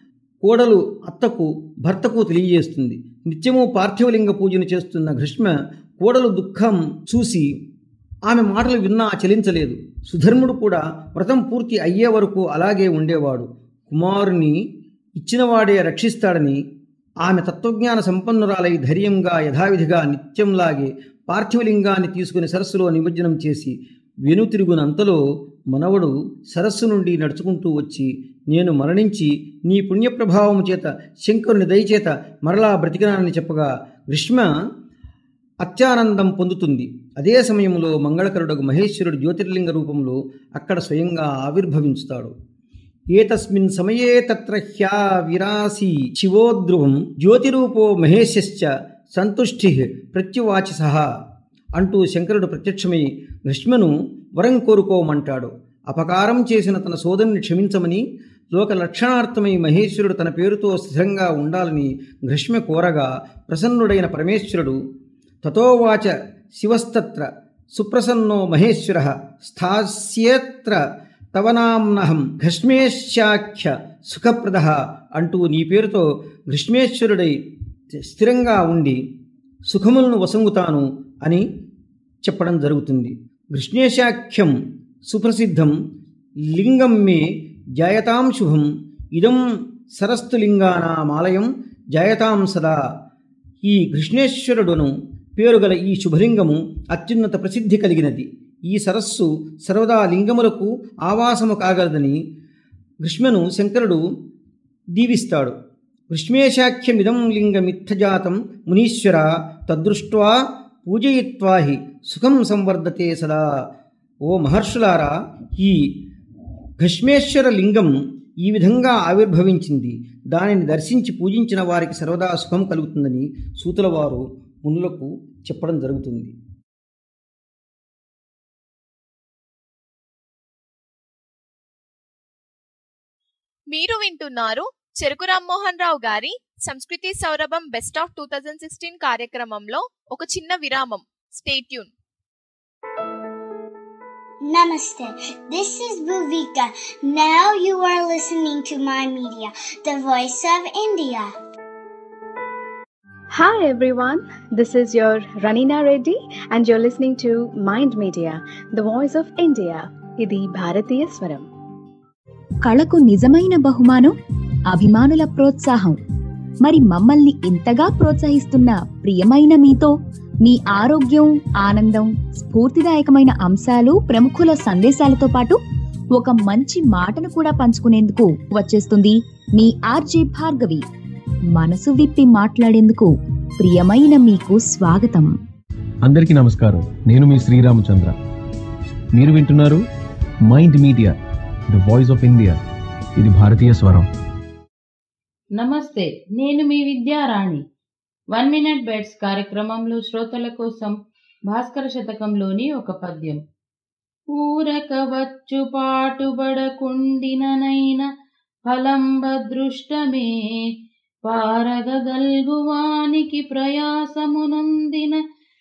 కోడలు అత్తకు భర్తకు తెలియజేస్తుంది నిత్యము పార్థివలింగ పూజను చేస్తున్న ఘష్మ కోడలు దుఃఖం చూసి ఆమె మాటలు విన్నా చలించలేదు సుధర్ముడు కూడా వ్రతం పూర్తి అయ్యే వరకు అలాగే ఉండేవాడు కుమారుని ఇచ్చినవాడే రక్షిస్తాడని ఆమె తత్వజ్ఞాన సంపన్నురాలై ధైర్యంగా యథావిధిగా నిత్యంలాగే పార్థివలింగాన్ని తీసుకుని సరస్సులో నిమజ్జనం చేసి వెనుతిరుగునంతలో మనవడు సరస్సు నుండి నడుచుకుంటూ వచ్చి నేను మరణించి నీ పుణ్యప్రభావము చేత శంకరుని దయచేత మరలా బ్రతికినానని చెప్పగా గ్రీష్మ అత్యానందం పొందుతుంది అదే సమయంలో మంగళకరుడకు మహేశ్వరుడు జ్యోతిర్లింగ రూపంలో అక్కడ స్వయంగా ఆవిర్భవించుతాడు ఏతస్మిన్ సమయే తత్ర హ్యా విరాసి శివోద్రువం జ్యోతిరూపో మహేశ్శ్చ సంతుష్టి ప్రత్యువాచ అంటూ శంకరుడు ప్రత్యక్షమై భీష్మను వరం కోరుకోమంటాడు అపకారం చేసిన తన సోదరుని క్షమించమని లోక లక్షణార్థమై మహేశ్వరుడు తన పేరుతో స్థిరంగా ఉండాలని గ్రష్మ కోరగా ప్రసన్నుడైన పరమేశ్వరుడు తతోవాచ శివస్తత్ర సుప్రసన్నో మహేశ్వర స్థాస్యేత్ర తవనాంనహం ఘష్మేశాఖ్య సుఖప్రద అంటూ నీ పేరుతో గ్రీష్మేశ్వరుడై స్థిరంగా ఉండి సుఖములను వసంగుతాను అని చెప్పడం జరుగుతుంది కృష్ణేశాఖ్యం సుప్రసిద్ధం లింగం మే జాయతాం శుభం ఇదం సరస్తు లింగానామాలయం జాయతాం సదా ఈ కృష్ణేశ్వరుడును పేరుగల ఈ శుభలింగము అత్యున్నత ప్రసిద్ధి కలిగినది ఈ సరస్సు సర్వదా లింగములకు ఆవాసము కాగలదని గ్రీష్మను శంకరుడు దీవిస్తాడు గ్రీష్మేశాఖ్యమిదం లింగమిత్తజాతం మునీశ్వర తదృష్ట్వా పూజయిత్వా హి సుఖం సంవర్ధతే సదా ఓ మహర్షులారా ఈ భస్మేశ్వర లింగం ఈ విధంగా ఆవిర్భవించింది దానిని దర్శించి పూజించిన వారికి సర్వదా సుఖం కలుగుతుందని సూతుల వారు మునులకు చెప్పడం జరుగుతుంది మీరు వింటున్నారు చెరుకు రామ్మోహన్ రావు గారి సంస్కృతి సౌరభం best of two thousand sixteen కార్యక్రమంలో ఒక చిన్న విరామం stay tuned Namaste. This is Bhuvika. Now you are listening to my media, the voice of India. Hi everyone, this is your Ranina Reddy and you're listening to Mind Media, the voice of India. ఇది భారతీయ స్వరం కళకు నిజమైన బహుమానం అభిమానుల ప్రోత్సాహం మరి మమ్మల్ని ఇంతగా ప్రోత్సహిస్తున్న ప్రియమైన మీతో మీ ఆరోగ్యం ఆనందం స్ఫూర్తిదాయకమైన అంశాలు ప్రముఖుల సందేశాలతో పాటు ఒక మంచి మాటను కూడా పంచుకునేందుకు వచ్చేస్తుంది మీ ఆర్జే భార్గవి మనసు విప్పి మాట్లాడేందుకు ప్రియమైన మీకు స్వాగతం అందరికీ నమస్కారం నేను మీ శ్రీరామచంద్ర మీరు వింటున్నారు Mind Media the voice of India ఇది భారతీయ స్వరం నమస్తే నేను మీ విద్యారాణి వన్ మినిట్ బెడ్స్ కార్యక్రమంలో శ్రోతల కోసం భాస్కర శతకంలోని ఒక పద్యం ఊరక వచ్చు పాటుబడకుండిననైన ఫలంబదృష్టమే పారగగల్గువానికి ప్రయాసమునందిన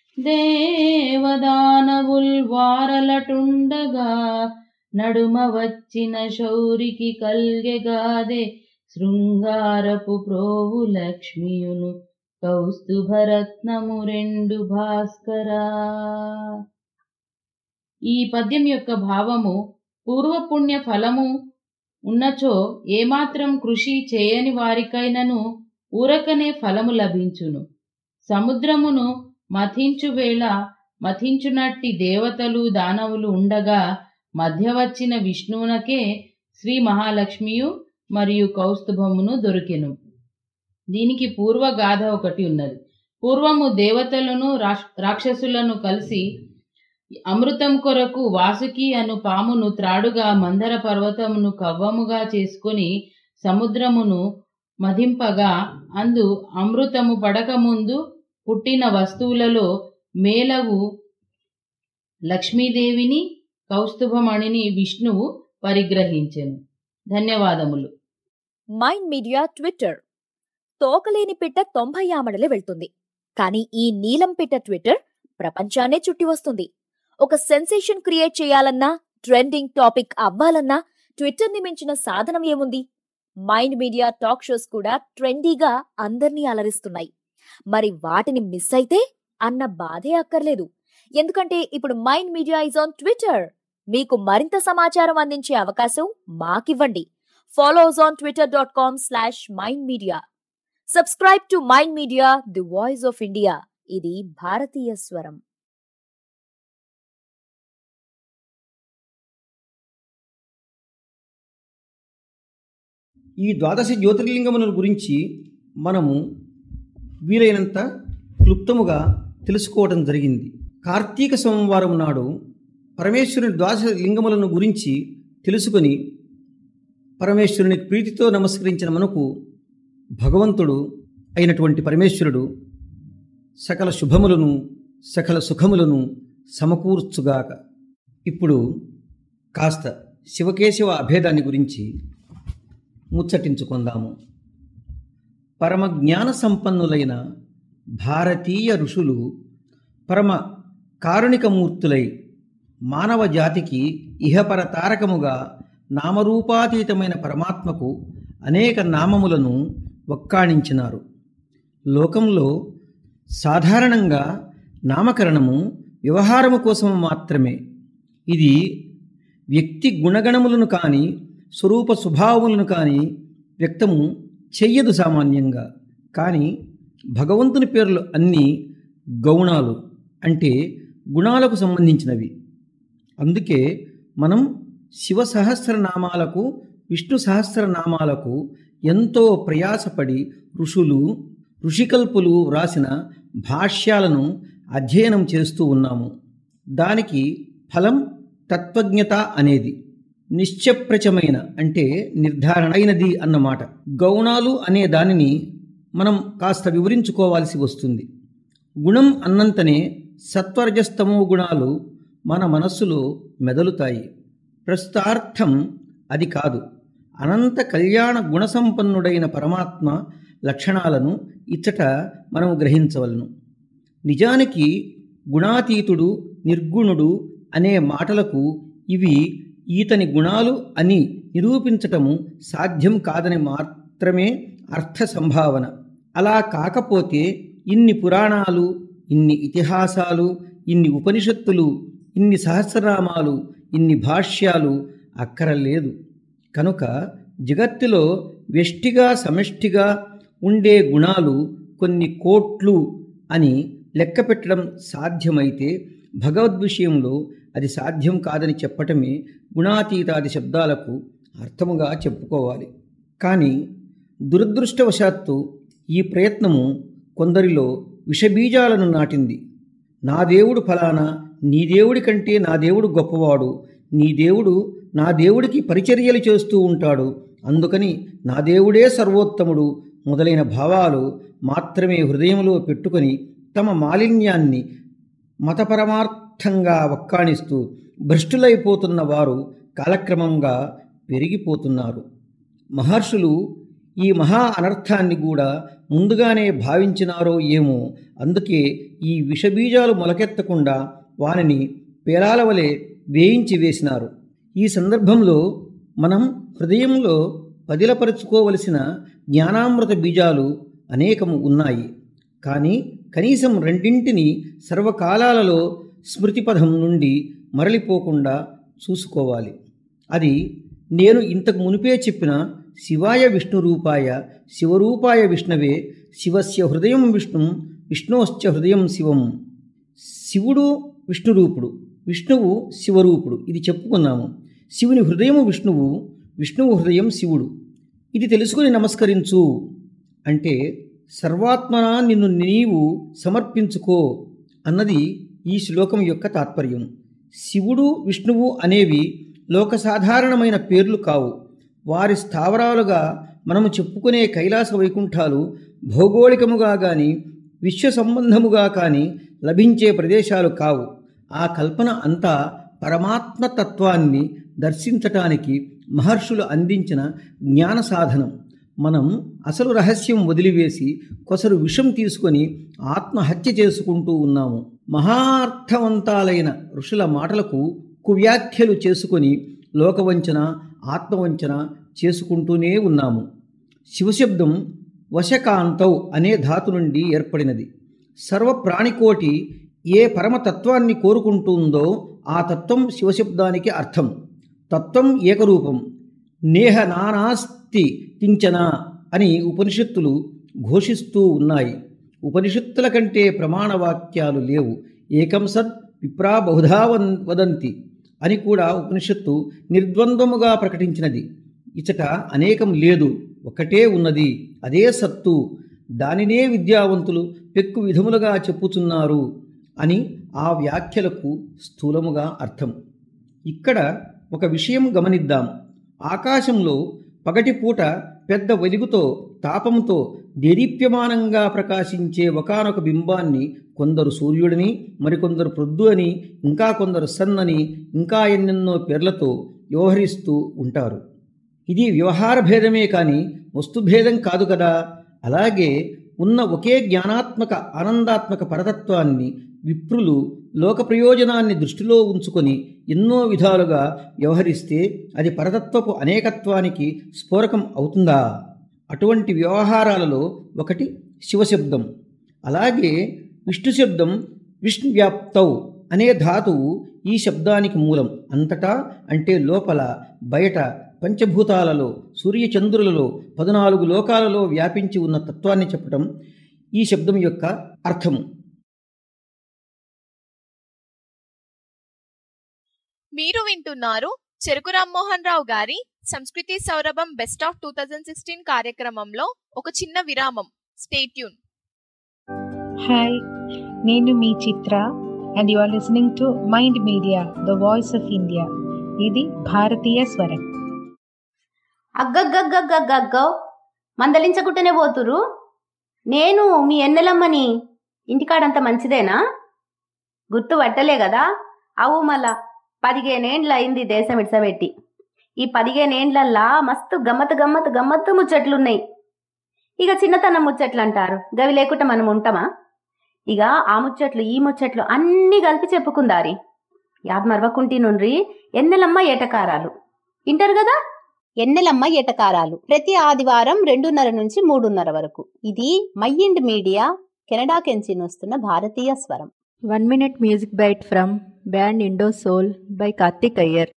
దేవదానవుల్ వారలటుండగా నడుమ వచ్చిన శౌరికి కల్గెగాదే శృంగారపు ప్రోవు లక్ష్మియును కౌస్తుభరత్నము రెండు భాస్కరా ఈ పద్యం యొక్క భావము పూర్వపుణ్య ఫలము ఉన్నచో ఏమాత్రం కృషి చేయని వారికైనను ఊరకనే ఫలము లభించును సముద్రమును మథించు వేళ మథించునట్టి దేవతలు దానవులు ఉండగా మధ్య వచ్చిన విష్ణువునకే శ్రీ మహాలక్ష్మియు మరియు కౌస్తుభమును దొరికెను దీనికి పూర్వగాథ ఒకటి ఉన్నది పూర్వము దేవతలను రాక్షసులను కలిసి అమృతం కొరకు వాసుకి అను పామును త్రాడుగా మందర పర్వతమును కవ్వముగా చేసుకొని సముద్రమును మదింపగా అందు అమృతము పడకముందు పుట్టిన వస్తువులలో మేలవు లక్ష్మీదేవిని కౌస్తుభమణిని విష్ణువు పరిగ్రహించెను ధన్యవాదములు మైండ్ మీడియా ట్విట్టర్ తోకలేని పిట్ట తొంభై ఆమడలే వెళ్తుంది కానీ ఈ నీలం పిట్ట ట్విట్టర్ ప్రపంచాన్నే చుట్టి వస్తుంది ఒక సెన్సేషన్ క్రియేట్ చేయాలన్నా ట్రెండింగ్ టాపిక్ అవ్వాలన్నా ట్విట్టర్ ని మించిన సాధనం ఏముంది మైండ్ మీడియా టాక్ షోస్ కూడా ట్రెండీగా అందర్నీ అలరిస్తున్నాయి మరి వాటిని మిస్ అయితే అన్న బాధే అక్కర్లేదు ఎందుకంటే ఇప్పుడు Mind Media is on Twitter మీకు మరింత సమాచారం అందించే అవకాశం మాకివ్వండి follow us on Twitter dot com slash Mind Media subscribe to Mind Media the voice of India ఇది భారతీయ స్వరం ఈ ద్వాదశ జ్యోతిర్లింగముల గురించి మనము వీలైనంత క్లుప్తముగా తెలుసుకోవడం జరిగింది కార్తీక సోమవారం నాడు పరమేశ్వరుని ద్వాదశ లింగములను గురించి తెలుసుకొని పరమేశ్వరుని ప్రీతితో నమస్కరించిన మనకు భగవంతుడు అయినటువంటి పరమేశ్వరుడు సకల శుభములను సకల సుఖములను సమకూర్చుగాక ఇప్పుడు కాస్త శివకేశవ అభేదాన్ని గురించి ముచ్చటించుకుందాము పరమ జ్ఞాన సంపన్నులైన భారతీయ ఋషులు పరమ కారుణికమూర్తులై మానవ జాతికి ఇహపర తారకముగా నామరూపాతీతమైన పరమాత్మకు అనేక నామములను వక్కాణించినారు లోకంలో సాధారణంగా నామకరణము వ్యవహారము కోసం మాత్రమే ఇది వ్యక్తి గుణగణములను కానీ స్వరూప స్వభావములను కానీ వ్యక్తము చెయ్యదు సామాన్యంగా కానీ భగవంతుని పేర్లు అన్నీ గౌణాలు అంటే గుణాలకు సంబంధించినవి అందుకే మనం శివ సహస్రనామాలకు విష్ణు సహస్రనామాలకు ఎంతో ప్రయాసపడి ఋషులు ఋషికల్పులు వ్రాసిన భాష్యాలను అధ్యయనం చేస్తూ ఉన్నాము దానికి ఫలం తత్వజ్ఞత అనేది నిశ్చప్రచమైన అంటే నిర్ధారణ అయినది అన్నమాట గౌణాలు అనే దానిని మనం కాస్త వివరించుకోవాల్సి వస్తుంది గుణం అన్నంతనే సత్వరజస్తమో గుణాలు మన మనస్సులో మెదలుతాయి ప్రస్తుతార్థం అది కాదు అనంత కళ్యాణ గుణసంపన్నుడైన పరమాత్మ లక్షణాలను ఇచ్చట మనం గ్రహించవలను నిజానికి గుణాతీతుడు నిర్గుణుడు అనే మాటలకు ఇవి ఈతని గుణాలు అని నిరూపించటము సాధ్యం కాదని మాత్రమే అర్థ సంభావన అలా కాకపోతే ఇన్ని పురాణాలు ఇన్ని ఇతిహాసాలు ఇన్ని ఉపనిషత్తులు ఇన్ని సహస్రనామాలు ఇన్ని భాష్యాలు అక్కరలేదు కనుక జగత్తులో వ్యష్టిగా సమష్టిగా ఉండే గుణాలు కొన్ని కోట్లు అని లెక్క పెట్టడం సాధ్యమైతే భగవద్ విషయంలో అది సాధ్యం కాదని చెప్పటమే గుణాతీతాది శబ్దాలకు అర్థముగా చెప్పుకోవాలి కానీ దురదృష్టవశాత్తు ఈ ప్రయత్నము కొందరిలో విషబీజాలను నాటింది నా దేవుడు ఫలానా నీ దేవుడి కంటే నా దేవుడు గొప్పవాడు నీ దేవుడు నా దేవుడికి పరిచర్యలు చేస్తూ ఉంటాడు అందుకని నా దేవుడే సర్వోత్తముడు మొదలైన భావాలు మాత్రమే హృదయంలో పెట్టుకొని తమ మాలిన్యాన్ని మతపరమార్థంగా వక్కాణిస్తూ భ్రష్టులైపోతున్న వారు కాలక్రమంగా పెరిగిపోతున్నారు మహర్షులు ఈ మహా అనర్థాన్ని కూడా ముందుగానే భావించినారో ఏమో అందుకే ఈ విషబీజాలు మొలకెత్తకుండా వానిని పేలాల వలె వేయించి వేసినారు ఈ సందర్భంలో మనం హృదయంలో పదిలపరుచుకోవలసిన జ్ఞానామృత బీజాలు అనేకము ఉన్నాయి కానీ కనీసం రెండింటిని సర్వకాలాలలో స్మృతిపథం నుండి మరలిపోకుండా చూసుకోవాలి అది నేను ఇంతకు మునిపే చెప్పిన శివాయ విష్ణు రూపాయ శివరూపాయ విష్ణవే శివస్య హృదయం విష్ణు విష్ణోశ్చ హృదయం శివం శివుడు విష్ణురూపుడు విష్ణువు శివరూపుడు ఇది చెప్పుకున్నాము శివుని హృదయము విష్ణువు విష్ణువు హృదయం శివుడు ఇది తెలుసుకుని నమస్కరించు అంటే సర్వాత్మన నిన్ను నీవు సమర్పించుకో అన్నది ఈ శ్లోకం యొక్క తాత్పర్యం శివుడు విష్ణువు అనేవి లోక సాధారణమైన పేర్లు కావు వారి స్థావరాలుగా మనము చెప్పుకునే కైలాస వైకుంఠాలు భౌగోళికముగా కానీ విశ్వ సంబంధముగా కానీ లభించే ప్రదేశాలు కావు ఆ కల్పన అంతా పరమాత్మ తత్వాన్ని దర్శించటానికి మహర్షులు అందించిన జ్ఞాన సాధనం మనం అసలు రహస్యం వదిలివేసి కొసరు విషం తీసుకొని ఆత్మహత్య చేసుకుంటూ ఉన్నాము మహార్థవంతాలైన ఋషుల మాటలకు కువ్యాఖ్యలు చేసుకొని లోకవంచన ఆత్మవంచన చేసుకుంటూనే ఉన్నాము శివశబ్దం వశకాంతౌ అనే ధాతు నుండి ఏర్పడినది సర్వ ప్రాణికోటి ఏ పరమతత్వాన్ని కోరుకుంటుందో ఆ తత్వం శివశబ్దానికి అర్థం తత్వం ఏకరూపం నేహ నానాస్తి కించన అని ఉపనిషత్తులు ఘోషిస్తూ ఉన్నాయి ఉపనిషత్తుల కంటే ప్రమాణవాక్యాలు లేవు ఏకం సద్ విప్రా బహుధా వన్ వదంతి అని కూడా ఉపనిషత్తు నిర్ద్వంద్వముగా ప్రకటించినది ఇచట అనేకం లేదు ఒకటే ఉన్నది అదే సత్తు దానినే విద్యావంతులు పెక్కు విధములుగా చెప్పుచున్నారు అని ఆ వ్యాఖ్యలకు స్థూలముగా అర్థం ఇక్కడ ఒక విషయం గమనిద్దాం ఆకాశంలో పగటిపూట పెద్ద వెలుగుతో తాపంతో దేదీప్యమానంగా ప్రకాశించే ఒకానొక బింబాన్ని కొందరు సూర్యుడిని మరికొందరు ప్రొద్దు అని ఇంకా కొందరు సన్ అని ఇంకా ఎన్నెన్నో పేర్లతో వ్యవహరిస్తూ ఉంటారు ఇది వ్యవహార భేదమే కానీ వస్తుభేదం కాదు కదా అలాగే ఉన్న ఒకే జ్ఞానాత్మక ఆనందాత్మక పరతత్వాన్ని విప్రులు లోక ప్రయోజనాన్ని దృష్టిలో ఉంచుకొని ఎన్నో విధాలుగా వ్యవహరిస్తే అది పరతత్వపు అనేకత్వానికి స్ఫోరకం అవుతుందా అటువంటి వ్యవహారాలలో ఒకటి శివశబ్దం అలాగే విష్ణు శబ్దం విష్ణువ్యాప్తౌ అనే ధాతువు ఈ శబ్దానికి మూలం అంతటా అంటే లోపల బయట పంచభూతాలలో సూర్యచంద్రులలో పద్నాలుగు లోకాలలో వ్యాపించి ఉన్న తత్వాన్ని చెప్పటం ఈ శబ్దం యొక్క అర్థము మీరు వింటున్నారు చెరుకు రామ్మోహన్ రావు గారి సంస్కృతి సౌరభం best of two thousand sixteen కార్యక్రమంలో ఒక చిన్న విరామం స్టేట్యూన్ హాయ్ నేను మీ Chitra and you are listening to Mind Media the voice of India ఇది భారతీయ స్వరం అగ్గగ్గగ్గగ్గగ్గో మందలించకుంటేనే పోతురు నేను మీ ఎన్నెలమ్మని ఇంటికాడంత మంచిదేనా గుర్తు పట్టలే కదా అవు మళ్ళా పదిహేనేండ్ల అయింది దేశం ఇడ్సబెట్టి ఈ పదిహేనేండ్లల్లా మస్తు గమ్మత్ గమ్మత్ గమ్మత్తు ముచ్చట్లున్నాయి ఇక చిన్నతనం ముచ్చట్లు అంటారు గవి లేకుండా మనం ఉంటామా ఇక ఆ ముచ్చట్లు ఈ ముచ్చట్లు అన్నీ కలిపి చెప్పుకుందారి యాద్ మరవకుంటి నుండ్రి ఎన్నెలమ్మ ఏటకారాలు ఇంటారు కదా ఎన్నెలమ్మ ఎటకారాలు ప్రతి ఆదివారం రెండున్నర నుంచి మూడున్నర వరకు ఇది మైండ్ మీడియా కెనడా కెంచి వస్తున్న భారతీయ స్వరం one minute music bite from band Indo Soul by Karthik Iyer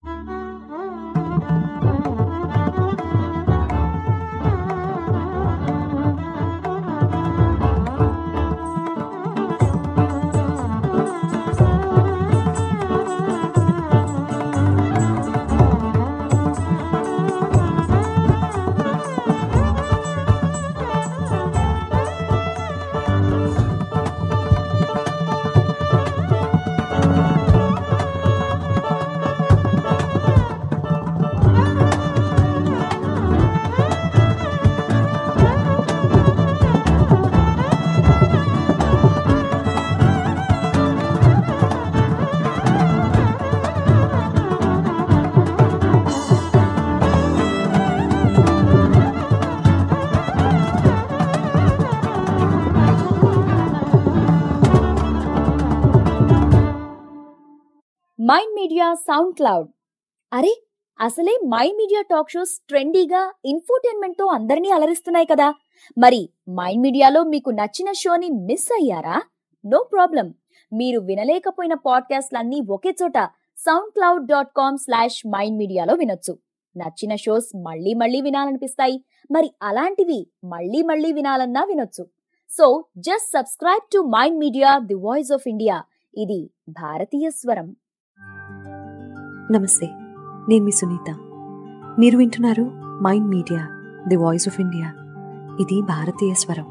Mind Media SoundCloud అరే అసలే మైండ్ మీడియా టాక్ షోస్ ట్రెండీగా ఇన్ఫోటైన్మెంట్ తో అందరినీ అలరిస్తున్నాయి కదా మరి మైండ్ మీడియాలో మీకు నచ్చిన షోని మిస్ అయ్యారా నో ప్రాబ్లం మీరు వినలేకపోయిన పాడ్కాస్ట్లన్నీ ఒకే చోట SoundCloud dot com slash Mind మీడియాలో వినొచ్చు నచ్చిన షోస్ మళ్ళీ మళ్ళీ వినాలనిపిస్తాయి మరి అలాంటివి మళ్ళీ మళ్ళీ వినాలన్నా వినొచ్చు so just subscribe to Mind Media the voice of India ఇది భారతీయ స్వరం నమస్తే నేను మీ సునీత మీరు వింటున్నారు Mind Media the voice of India ఇది భారతీయ స్వరం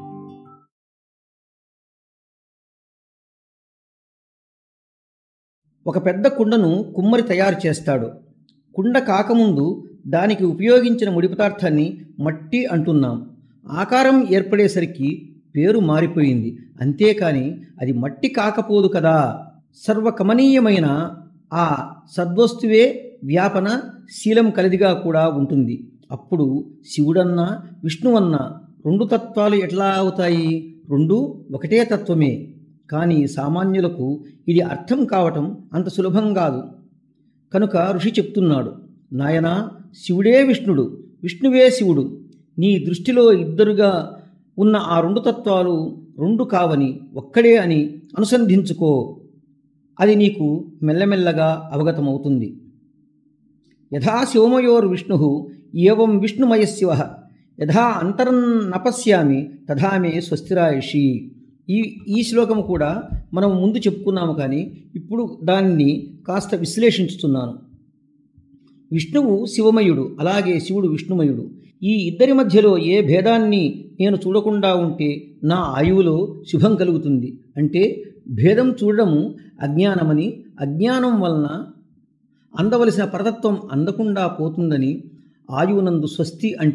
ఒక పెద్ద కుండను కుమ్మరి తయారు చేస్తాడు కుండ కాకముందు దానికి ఉపయోగించిన ముడి పదార్థాన్ని మట్టి అంటున్నాం ఆకారం ఏర్పడేసరికి పేరు మారిపోయింది అంతేకాని అది మట్టి కాకపోదు కదా సర్వకమనీయమైన ఆ సద్వస్తువే వ్యాపన శీలం కలిదిగా కూడా ఉంటుంది అప్పుడు శివుడన్నా విష్ణువన్నా రెండు తత్వాలు ఎట్లా అవుతాయి రెండు ఒకటే తత్వమే కానీ సామాన్యులకు ఇది అర్థం కావటం అంత సులభం కాదు కనుక ఋషి చెప్తున్నాడు నాయనా శివుడే విష్ణుడు విష్ణువే శివుడు నీ దృష్టిలో ఇద్దరుగా ఉన్న ఆ రెండు తత్వాలు రెండు కావని ఒక్కడే అని అనుసంధించుకో అది నీకు మెల్లమెల్లగా అవగతమవుతుంది యథా శివమయోర్ విష్ణు ఏవం విష్ణుమయ శివ యథా అంతరం నపశ్యామి తథా మే స్వస్తిరాయషి ఈ ఈ శ్లోకము కూడా మనం ముందు చెప్పుకున్నాము కానీ ఇప్పుడు దాన్ని కాస్త విశ్లేషించుతున్నాను విష్ణువు శివమయుడు అలాగే శివుడు విష్ణుమయుడు ఈ ఇద్దరి మధ్యలో ఏ భేదాన్ని నేను చూడకుండా ఉంటే నా ఆయువులో శుభం కలుగుతుంది అంటే భేదం చూడడము అజ్ఞానమని అజ్ఞానం వలన అందవలసిన పరతత్వం అందకుండా పోతుందని ఆయువునందు స్వస్తి అంటే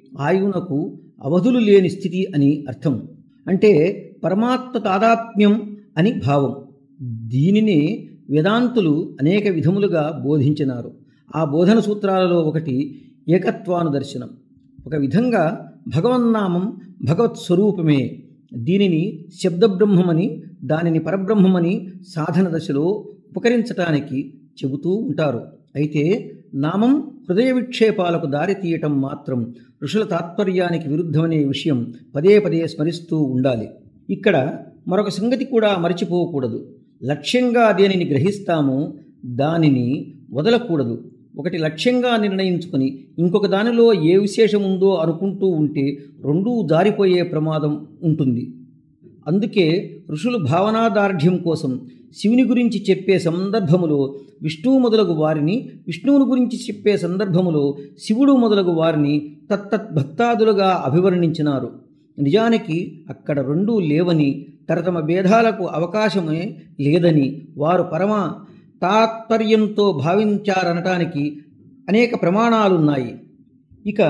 ఆయువునకు అవధులు లేని స్థితి అని అర్థం అంటే పరమాత్మ తాదాత్మ్యం అని భావం దీనిని వేదాంతులు అనేక విధములుగా బోధించినారు ఆ బోధన సూత్రాలలో ఒకటి ఏకత్వానుదర్శనం ఒక విధంగా భగవన్నామం భగవత్ స్వరూపమే దీనిని శబ్దబ్రహ్మమని దానిని పరబ్రహ్మమని సాధన దశలో ఉపకరించటానికి చెబుతూ ఉంటారు అయితే నామం హృదయ విక్షేపాలకు దారి తీయటం మాత్రం ఋషుల తాత్పర్యానికి విరుద్ధమనే విషయం పదే పదే స్మరిస్తూ ఉండాలి ఇక్కడ మరొక సంగతి కూడా మరచిపోకూడదు లక్ష్యంగా దేనిని గ్రహిస్తామో దానిని వదలకూడదు ఒకటి లక్ష్యంగా నిర్ణయించుకొని ఇంకొక దానిలో ఏ విశేషం ఉందో అనుకుంటూ ఉంటే రెండూ జారిపోయే ప్రమాదం ఉంటుంది అందుకే ఋషులు భావనాదార్ఢ్యం కోసం శివుని గురించి చెప్పే సందర్భములో విష్ణువు మొదలగు వారిని విష్ణువుని గురించి చెప్పే సందర్భములో శివుడు మొదలగు వారిని తత్తద్భక్తాదులుగా అభివర్ణించినారు నిజానికి అక్కడ రెండూ లేవని తరతమ భేదాలకు అవకాశమే లేదని వారు పరమ తాత్పర్యంతో భావించారనటానికి అనేక ప్రమాణాలున్నాయి ఇక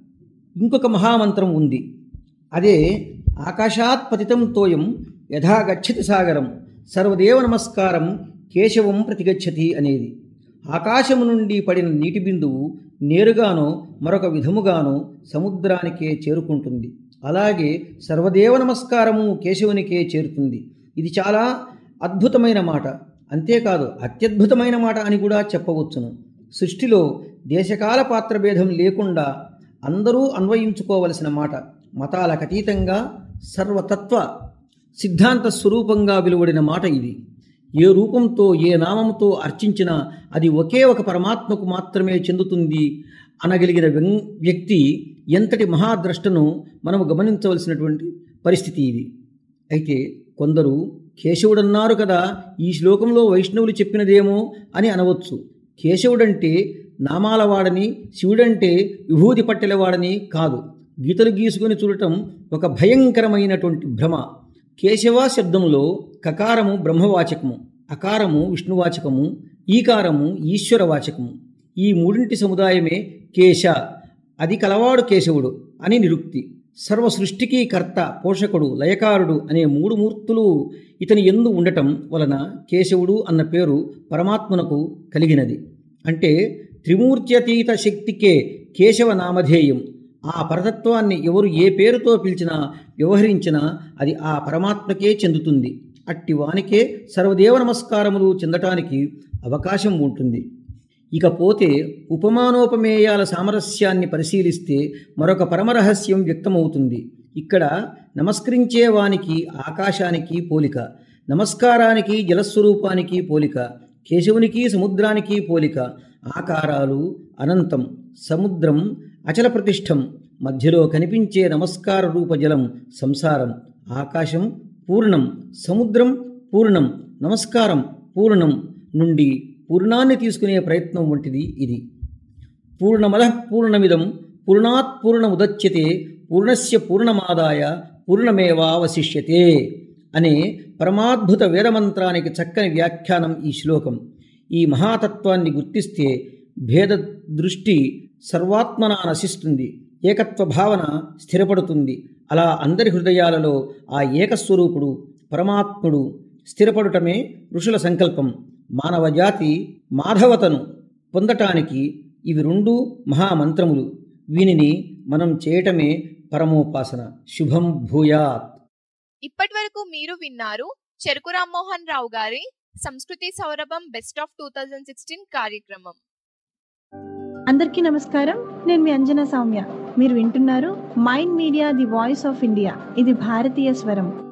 ఇంకొక మహామంత్రం ఉంది అదే ఆకాశాత్ పతితం తోయం యథా గచ్చతి సాగరం సర్వదేవ నమస్కారం కేశవం ప్రతిగచ్చతి అనేది ఆకాశము నుండి పడిన నీటి బిందువు నేరుగానో మరొక విధముగానో సముద్రానికే చేరుకుంటుంది అలాగే సర్వదేవ నమస్కారము కేశవునికే చేరుతుంది ఇది చాలా అద్భుతమైన మాట అంతేకాదు అత్యద్భుతమైన మాట అని కూడా చెప్పవచ్చును సృష్టిలో దేశకాల పాత్రభేదం లేకుండా అందరూ అన్వయించుకోవలసిన మాట మతాలకు అతీతంగా సర్వతత్వ సిద్ధాంత స్వరూపంగా వెలువడిన మాట ఇది ఏ రూపంతో ఏ నామంతో అర్చించినా అది ఒకే ఒక పరమాత్మకు మాత్రమే చెందుతుంది అనగలిగిన వ్యం- వ్యక్తి ఎంతటి మహాద్రష్టను మనము గమనించవలసినటువంటి పరిస్థితి ఇది అయితే కొందరు కేశవుడన్నారు కదా ఈ శ్లోకంలో వైష్ణవులు చెప్పినదేమో అని అనవచ్చు కేశవుడంటే నామాల వాడని శివుడంటే విభూతి పట్టెలవాడని కాదు గీతలు గీసుకొని చూడటం ఒక భయంకరమైనటువంటి భ్రమ కేశవ శబ్దంలో కకారము బ్రహ్మవాచకము అకారము విష్ణువాచకము ఈకారము ఈశ్వరవాచకము ఈ మూడింటి సముదాయమే కేశ అది కలవాడు కేశవుడు అని నిరుక్తి సర్వ సృష్టికి కర్త పోషకుడు లయకారుడు అనే మూడు మూర్తులు ఇతని ఎందు ఉండటం వలన కేశవుడు అన్న పేరు పరమాత్మనకు కలిగినది అంటే త్రిమూర్త్యతీత శక్తికే కేశవ నామధేయం ఆ పరతత్వాన్ని ఎవరు ఏ పేరుతో పిలిచినా వ్యవహరించినా అది ఆ పరమాత్మకే చెందుతుంది అట్టి వానికే సర్వదేవ నమస్కారములు చెందటానికి అవకాశం ఉంటుంది ఇకపోతే ఉపమానోపమేయాల సామరస్యాన్ని పరిశీలిస్తే మరొక పరమరహస్యం వ్యక్తమవుతుంది ఇక్కడ నమస్కరించే వానికి ఆకాశానికి పోలిక నమస్కారానికి జలస్వరూపానికి పోలిక కేశవునికి సముద్రానికి పోలిక ఆకారాలు అనంతం సముద్రం అచల ప్రతిష్టం మధ్యలో కనిపించే నమస్కార రూప జలం సంసారం ఆకాశం పూర్ణం సముద్రం పూర్ణం నమస్కారం పూర్ణం నుండి పూర్ణాన్ని తీసుకునే ప్రయత్నం వంటిది ఇది పూర్ణమద పూర్ణమిదం పూర్ణాత్ పూర్ణముదచ్యతే పూర్ణస్య పూర్ణమాదాయ పూర్ణమేవావశిష్యతే అనే పరమాద్భుత వేదమంత్రానికి చక్కని వ్యాఖ్యానం ఈ శ్లోకం ఈ మహాతత్వాన్ని గుర్తిస్తే భేద దృష్టి సర్వాత్మన నశిస్తుంది ఏకత్వ భావన స్థిరపడుతుంది అలా అందరి హృదయాలలో ఆ ఏకస్వరూపుడు పరమాత్ముడు స్థిరపడుటమే ఋషుల సంకల్పం మానవజాతి మాధవతను పొందటానికి ఇవి రెండు మహామంత్రములు వీనిని మనం చేయటమే పరమోపాసన శుభం భూయాత్ ఇప్పటి వరకు మీరు విన్నారు చెరుకు రామ్మోహన్ రావు గారి సంస్కృతి సౌరభం best of two thousand sixteen కార్యక్రమం అందరికీ నమస్కారం నేను మీ అంజనా సౌమ్య మీరు వింటున్నారు Mind Media the voice of India ఇది భారతీయ స్వరం